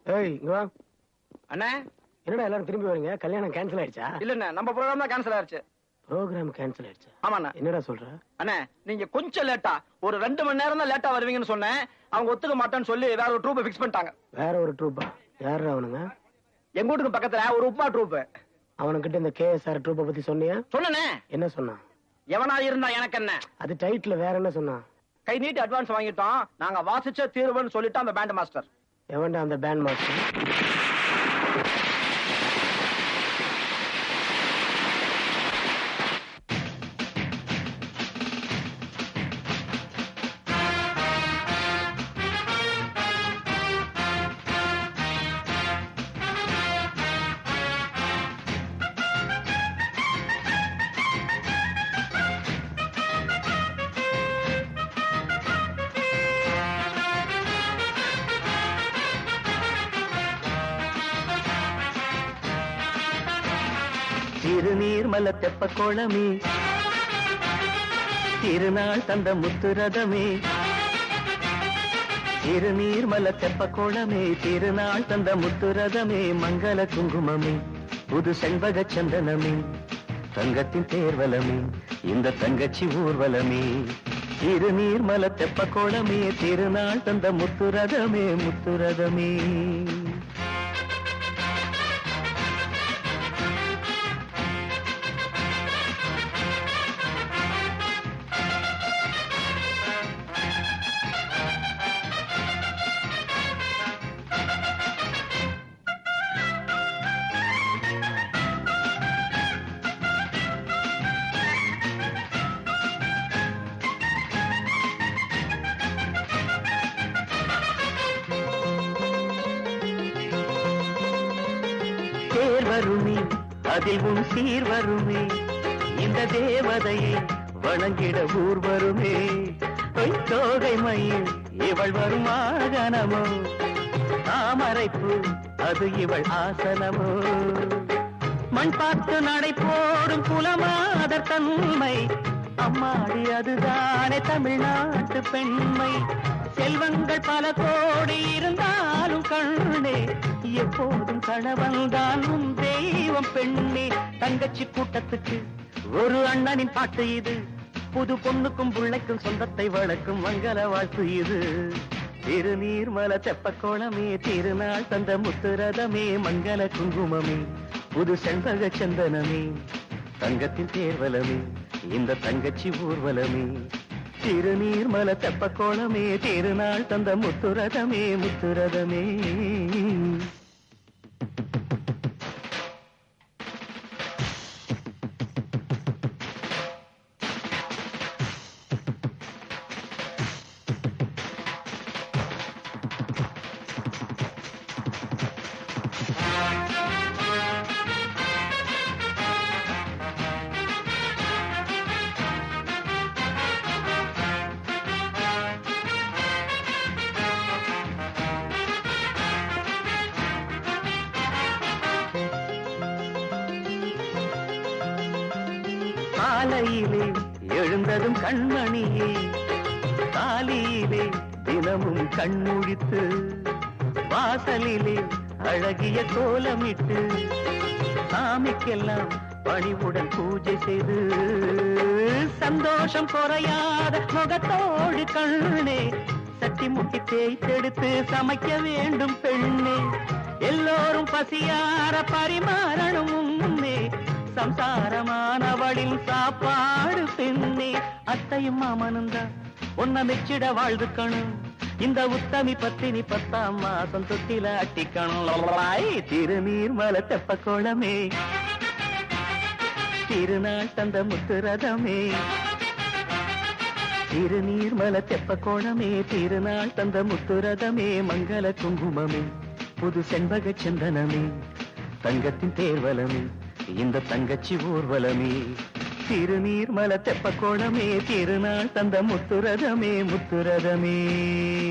ஏய் இங்க வா அண்ணே என்னடா எல்லாரும் திரும்பி வரீங்க கல்யாணம் கேன்சல் ஆயிடுச்சா இல்லண்ணே நம்ம ப்ரோக்ராம் தான் கேன்சல் ஆயிருச்சு ப்ரோக்ராம் கேன்சல் ஆயிடுச்சா ஆமாண்ணே என்னடா சொல்ற அண்ணே நீங்க கொஞ்சம் லேட்டா ஒரு ரெண்டு மணி நேரம் தான் லேட்டா வருவீங்கன்னு சொன்னேன் அவங்க ஒத்துக்க மாட்டேன்னு சொல்லி வேற ஒரு ட்ரூப்பை ஃபிக்ஸ் பண்ணிட்டாங்க வேற ஒரு ட்ரூப்பா யாரா அவனுங்க எங்க வீட்டுக்கு பக்கத்துல ஒரு உப்மா ட்ரூப் அவனுக்கிட்ட இந்த கேஎஸ்ஆர் ட்ரூப்பை பத்தி சொன்னியா சொன்னனே என்ன சொன்னான் எவனா இருந்தா எனக்கு என்ன அது டைட்டில் வேற என்ன சொன்னான் கை நீட்டி அட்வான்ஸ் வாங்கிட்டோம் நாங்க வாசிச்ச தீர்வுன்னு சொல்லிட்டு அந்த பேண்ட் மாஸ்டர் எவன்டா அந்த பேண்ட் மாஸ்டர் திருநீர்மல தெப்ப கோலமே திருநாள் தந்த முத்துரதமே திருநீர்மல தெப்ப கோலமே திருநாள் தந்த முத்துரதமே மங்கள குங்குமமே புது செண்பக சந்தனமே தங்கத்தின் தேர்வலமே இந்த தங்கச்சி ஊர்வலமே திருநீர்மல தெப்ப கோலமே திருநாள் தந்த முத்துரதமே முத்துரதமே தேர் வருமே அதில் உன் சீர் வருமே இந்த தேவதையை வணங்கிட ஊர் வருமே பொய் தோகை மயில் இவள் வரும் வாகனமோ தாமரைப்பூ அது இவள் ஆசனமோ மண் பார்த்து நடை போடும் குலமாதர் தன்மை அம்மாடி அதுதானே தமிழ்நாட்டு பெண்மை செல்வங்கள் பல கோடி இருந்தாலும் கண்ணே எப்போதும் கணவன் தான் உன் தெய்வம் பெண்ணே தங்கச்சி கூட்டத்துக்கு ஒரு அண்ணனின் பாட்டு இது புது பொண்ணுக்கும் பிள்ளைக்கும் சொந்தத்தை வளர்க்கும் மங்கள வாழ்த்து இது திருநீர்மல தெப்பக்கோளமே திருநாள் தந்த முத்துரதமே மங்கள குங்குமமே புது செண்பக சந்தனமே தங்கத்தின் தேர்வலமே இந்த தங்கச்சி ஊர்வலமே திருநீர்மல தெப்பக்கோளமே திருநாள் தந்த முத்துரதமே முத்துரதமே காலையிலே எழுந்ததும் கண்மணியே காலையிலே தினமும் கண்முழித்து வாசலிலே அழகிய கோலமிட்டு சாமிக்கெல்லாம் பணிவுடன் பூஜை செய்து சந்தோஷம் குறையாத முகத்தோடு கண்ணே சட்டி முட்டி தேய்த்தெடுத்து சமைக்க வேண்டும் பெண்ணே எல்லோரும் பசியார பரிமாறணும் முன்னே சம்சாரமானவளின் சாப்பாடு பெண்ணே அத்தையும் மாமனும் தான் உன்னை மெச்சிட வாழ்ந்துக்கணும் இந்த உத்தமி பத்தினி பத்தாம் மாசம் தொட்டில அட்டிக்கணும் லலாய், திருநீர்மல தெப்ப கோலமே திருநாள் தந்த முத்துரதமே திருநீர்மல தெப்ப கோலமே திருநாள் தந்த முத்துரதமே மங்கள குங்குமமே புது செண்பக சந்தனமே தங்கத்தின் தேர்வலமே இந்த தங்கச்சி ஊர்வலமே திருநீர்மல தெப்ப கோலமே திருநாள் தந்த முத்துரதமே முத்துரதமே